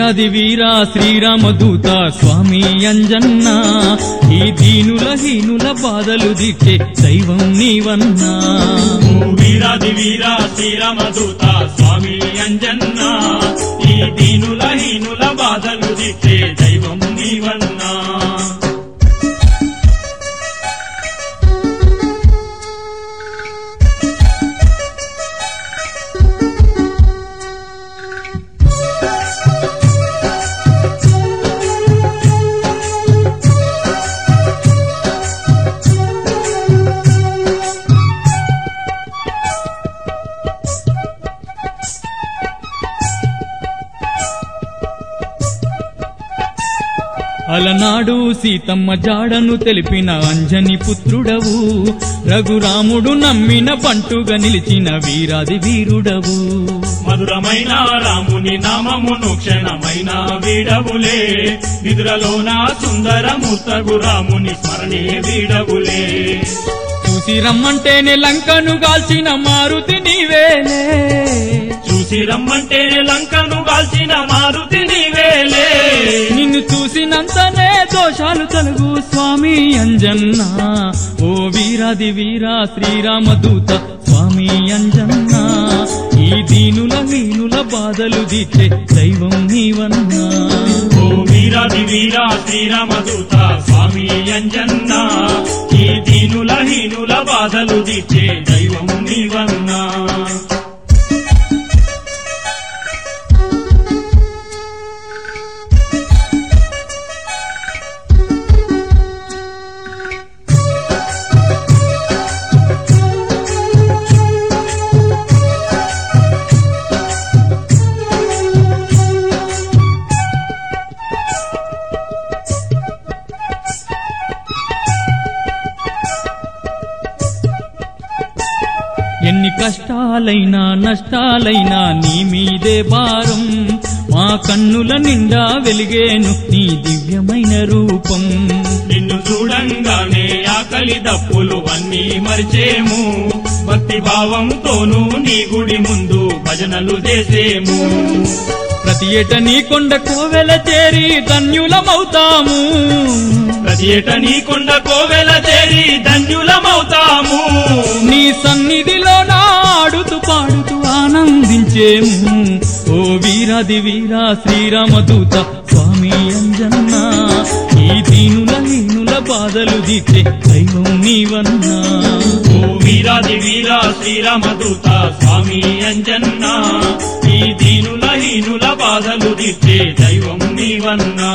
వీరాది వీరా శ్రీరామదూత స్వామి అంజన్న ఈ దీనుల హీనుల బాధలు దిట్టే దైవం నీవన్నా ఓ వీరాది వీరా శ్రీరామదూత స్వామి అంజన్న ఈ దీనుల హీనుల బాధలు దిట్టే దైవం నీవన్నా అలనాడు సీతమ్మ జాడను తెలిపిన అంజని పుత్రుడవు రఘురాముడు నమ్మిన బంటుగా నిలిచిన వీరాది వీరుడవు మధురమైన రాముని నామమును క్షణమైన వీడవులే నిద్రలోన సుందరమూర్తగు రాముని స్మరణే వీడవులే చూసి రమ్మంటేనే లంకను గాల్చిన మారుతి నీవేలే చూసి రమ్మంటే లంకను కాల్చిన మారుతి నీవేలే నిన్ను చూసినంతనే దోషాలు తొలగు స్వామి అంజన్న ఓ వీరాది వీరా శ్రీరామదూత స్వామి అంజన్న ఈ దీనుల హీనుల బాధలు దిచ్చే దైవం నీవన్నా ఓ వీరాది వీరా శ్రీరామదూత స్వామి అంజన్న ఈ దీనుల హీనుల బాధలు దిచ్చే దైవం నీవన్నా ఎన్ని కష్టాలైనా నష్టాలైనా నీ మీదే భారం మా కన్నుల నిండా వెలిగేను నీ దివ్యమైన రూపం నిన్ను చూడంగానే ఆకలి దప్పులు అన్నీ మరిచేము భక్తి భావంతోనూ నీ గుడి ముందు భజనలు చేసేము ప్రతి ఏట నీ కొండ కోవెల చేరి ధన్యులమవుతాము ప్రతి ఏట నీ కొండ కోవెల చేరి ధన్యులమవుతాము నీ సన్నిధిలో నాడుతూ పాడుతూ ఆనందించేము ఓ వీరాది వీరా శ్రీరామదూత స్వామి అంజన్న ఈ దీనుల హీనుల బాధలు దిచ్చే దైవం నీవన్నా ఓ వీరాది వీరా శ్రీరామదూత స్వామి అంజన్న ఈ దీనుల హీనుల బాధలు దిచ్చే దైవం నీవన్నా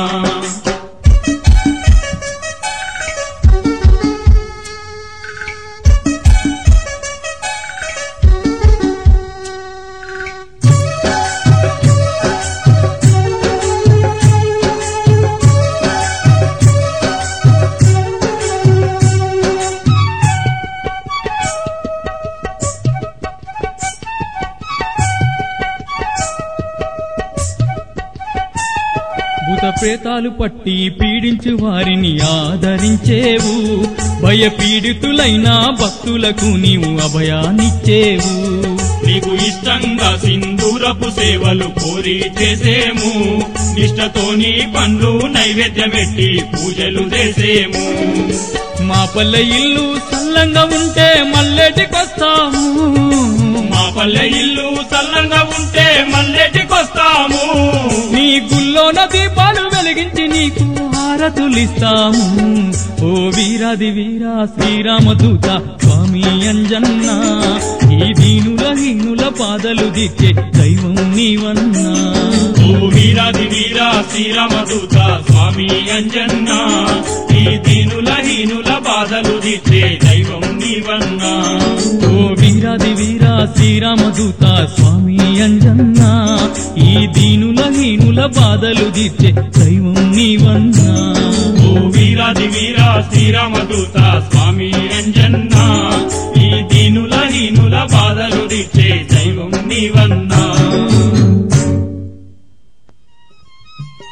భూత ప్రేతాలు పట్టి పీడించు వారిని ఆదరించేవు భయపీడితులైన భక్తులకు నీవు అభయాన్నిచ్చేవు నీకు ఇష్టంగా సింధూరపు సేవలు కోరి చేసేము నిష్టతోని పండ్లు నైవేద్యమెట్టి పూజలు చేసేము మా పల్లె ఇల్లు సల్లంగా ఉంటే మల్లెటికొస్తాము మా పల్లె ఇల్లు చల్లంగా ఉంటే మల్లెటికొస్తాము నీ గుల్లోన దీపాలు వెలిగించి నీకు హారతులిస్తాము ఓ వీరాది వీరా శ్రీరామదూత స్వామి అంజన్న ఈ దీనుల హీనుల పాదలు దిచ్చే దైవం నీవన్నా ఓ వీరాది వీరా శ్రీరామదూత స్వామి అంజన్న ఈ దీనుల హీనుల బాధలు దిచ్చే దైవం నీవన్నా ఓ వీరాది వీరా శ్రీరామదూత స్వామి అంజన్న ఈ దీనుల హీనుల బాధలు దిచ్చే దైవం నీవన్నా ఓ వీరాది వీరా శ్రీరామదూత స్వామి అంజన్న ఈ దీనుల హీనుల బాధలు దిచ్చే దైవం నీవన్నా